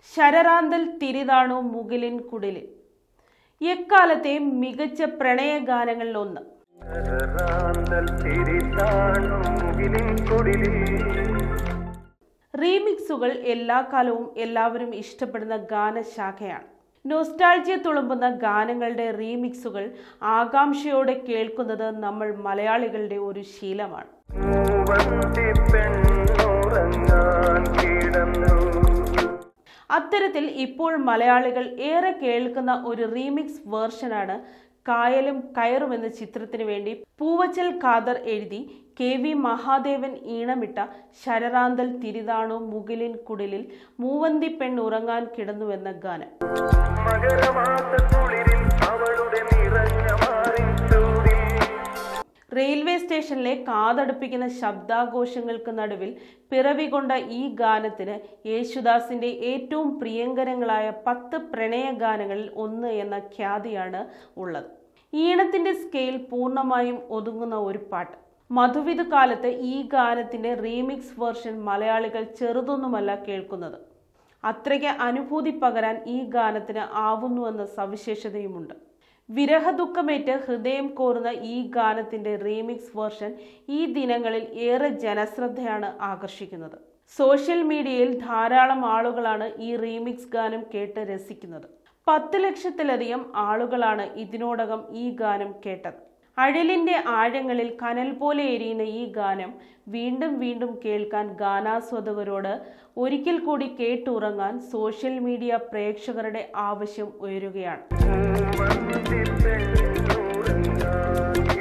ശരറാന്തൽ തിരിതാണു മുകിലിൻ കുടിലിൽ എക്കാലത്തെ മികച്ച പ്രണയഗാനങ്ങളിൽ ഒന്ന് ശരറാന്തൽ തിരിതാണു മുകിലിൻ കുടിലിൽ റീമിക്സുകൾ എല്ലാ കാലവും എല്ലാവരും ഇഷ്ടപ്പെടുന്ന ഗാനശാഖയാണ് നൊസ്റ്റാൾജിയ തുളുമ്പുന്ന ഗാനങ്ങളുടെ റീമിക്സുകൾ ആകാംക്ഷയോടെ കേൾക്കുന്നത് നമ്മൾ മലയാളികളുടെ ഒരു ശീലമാണ് മൂവന്തി പെണ്ണുറങ്ങാൻ കിടന്നു അത്തരത്തിൽ ഇപ്പോൾ മലയാളികൾ ഏറെ കേൾക്കുന്ന ഒരു റീമിക്സ് വേർഷനാണ് കായലും കയറും എന്ന ചിത്രത്തിന് വേണ്ടി പൂവച്ചൽ ഖാദർ എഴുതി കെ വി മഹാദേവൻ ഈണമിട്ട ശരറാന്തൽ തിരിതാണു മുകിലിൻ കുടിലിൽ മൂവന്തി പെൺ ഉറങ്ങാൻ കിടന്നുവെന്ന ഗാനം മകരമാസക്കുളിരിൽ അവളുടെ നിറഞ്ഞ മാറിൻ ചൂടിൽ റെയിൽവേ സ്റ്റേഷനിലെ കാതടുപ്പിക്കുന്ന ശബ്ദാഘോഷങ്ങൾക്ക് നടുവിൽ പിറവികൊണ്ട ഈ ഗാനത്തിന് യേശുദാസിന്റെ ഏറ്റവും പ്രിയങ്കരങ്ങളായ പത്ത് പ്രണയ ഗാനങ്ങളിൽ ഒന്ന് എന്ന ഖ്യാതിയാണ് ഉള്ളത് ഈണത്തിന്റെ സ്കെയിൽ പൂർണ്ണമായും ഒതുങ്ങുന്ന ഒരു പാട്ട് മധുവിധ കാലത്ത് ഈ ഗാനത്തിന്റെ റീമിക്സ് വേർഷൻ മലയാളികൾ ചെറുതൊന്നുമല്ല കേൾക്കുന്നത് അത്രയ്ക്ക് അനുഭൂതി പകരാൻ ഈ ഗാനത്തിന് ആവുന്നുവെന്ന സവിശേഷതയുമുണ്ട് വിരഹദുഃഖമേറ്റ് ഹൃദയം കോരുന്ന ഈ ഗാനത്തിന്റെ റീമിക്സ് വേർഷൻ ഈ ദിനങ്ങളിൽ ഏറെ ജനശ്രദ്ധയാണ് ആകർഷിക്കുന്നത് സോഷ്യൽ മീഡിയയിൽ ധാരാളം ആളുകളാണ് ഈ റീമിക്സ് ഗാനം കേട്ട് രസിക്കുന്നത് പത്ത് ലക്ഷത്തിലധികം ആളുകളാണ് ഇതിനോടകം ഈ ഗാനം കേട്ടത് അഴലിന്റെ ആഴങ്ങളിൽ കനൽ പോലെ എരിയുന്ന ഈ ഗാനം വീണ്ടും വീണ്ടും കേൾക്കാൻ ഗാനാസ്വാദകരോട് ഒരിക്കൽ കൂടി കേട്ടുറങ്ങാൻ സോഷ്യൽ മീഡിയ പ്രേക്ഷകരുടെ ആവശ്യം ഉയരുകയാണ് മൂവന്തി പെണ്ണുറങ്ങാൻ